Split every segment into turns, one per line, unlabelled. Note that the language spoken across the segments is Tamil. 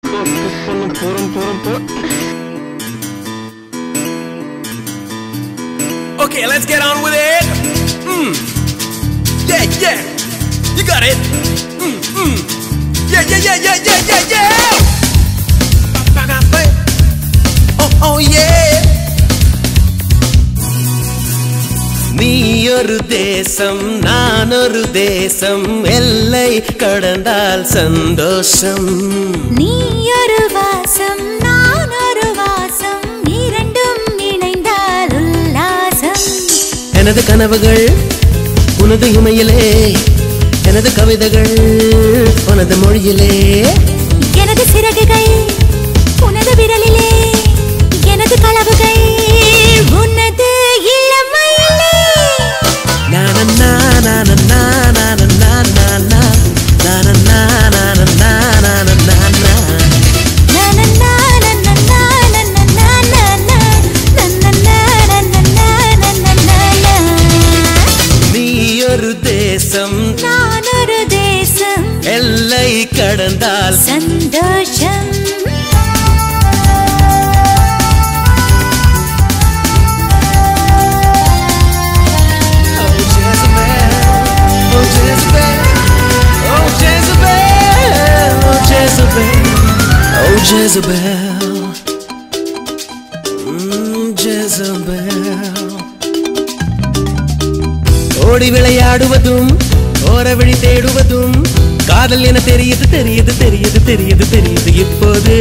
போறோம் போறோம் போறோம்
Okay, let's get on with it. Mm. Yeah, yeah. You got it. Mm, mm. Yeah, yeah, yeah, yeah, yeah, yeah, yeah. Oh, oh, yeah. நீ ஒரு தேசம் நான் ஒரு தேசம் எல்லை கடந்தால் சந்தோஷம்
நீ ஒரு வாசம் நான் ஒரு வாசம் இரண்டும் இணைந்தால் உல்லாசம்
எனது கனவுகள் உனது இமையிலே எனது கவிதைகள் உனது மொழியிலே
எனது சிறகுகள் உனது விரலிலே எனது களவுகள் உனது இளமையிலே
நானன்னா, நானன்னா, நானன்னா, நானா. நானன்னா, நானன்னா, நானன்னா, நானா.
நனனா, நனனா, நனனா, நனனா, நனனா, நனனா, நனனா.
நீ ஒரு தேசம்
நான் ஒரு தேசம்
எல்லை கடந்தால்
சந்தோஷம்
Oh, Jezebel. Oh, Jezebel. Oh, Jezebel. Oh, Jezebel. Oh, Jezebel. Mm, Jezebel. ஓடி விளையாடுவதும் ஓர வழி தேடுவதும் காதல் என தெரியுது தெரியுது தெரியுது தெரியுது தெரியுது இப்போது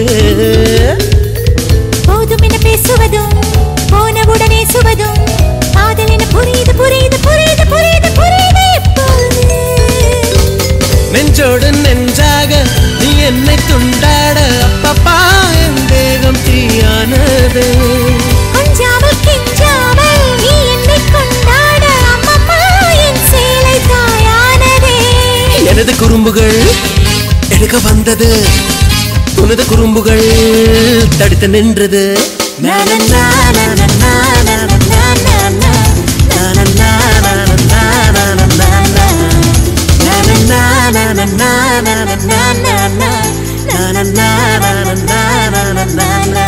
போதும் என பேசுவதும் போனவுடனே சுவதும் காதல் என புரியுது புரியுது புரியுது புரியுது புரியுது இப்போது
நெஞ்சோடு நெஞ்சாக நீ என்னை துண்டாட அப்பப்பா என் தேகம் தீயானது
கொஞ்சாமல் கிஞ்சாமல் நீ என்னை கொண்டாட அம்மம்மா என் சேலை தாயானதே
எனது குறும்புகள் எடுக்க வந்தது உனது குறும்புகள் தடுத்து நின்றது நானன்னா, நானன்னா, நானன்னா, நானா. நானன்னா, நானன்னா, நானன்னா, நானா. நானன்னா, நானன்னா, நானன்னா, நானா. நானன்னா, நானன்னா, நானன்னா, நானா.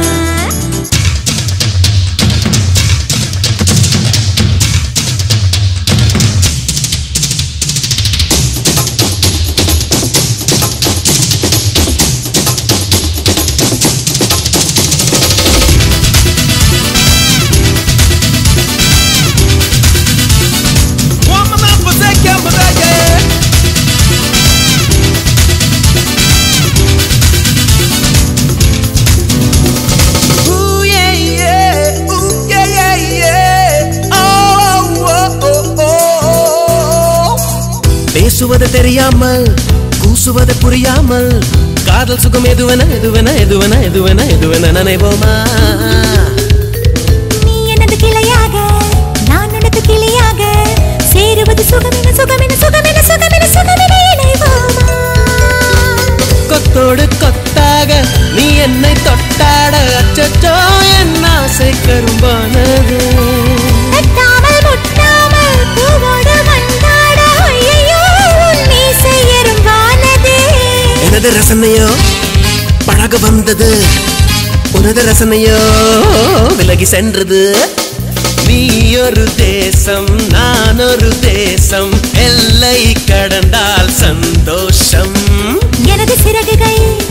Woman, I'm protect your protect Ooh, yeah, yeah. Ooh, yeah, yeah, yeah. Oh, oh, oh, oh. பேசுவது தெரியாமல் கூசுவது புரியாமல் காதல் சுகம் எதுவென எதுவென எதுவென எதுவென எதுவென நினைவோமா
நீ எனது கிளையாக நான் உனது கிளியாக சேருவது சுகமென சுகமென சுகமென சுகமென சுகமென இணைவோமா
கொத்தோடு கொத்தாக நீ என்னை தொட்டாட அச்சச்சோ என் ஆசை கரும்பானது
தட்டாமல் முட்டாமல் பூவோடு மண்டாட ஐயையோ உன் மீசை எறும்பானதே
எனது ரசனையோ பழக வந்தது உனது ரசனையோ விலகி சென்றது நீ ஒரு தேசம் நான் ஒரு தேசம் எல்லை கடந்தால் சந்தோஷம்
எனது சிறகுகள்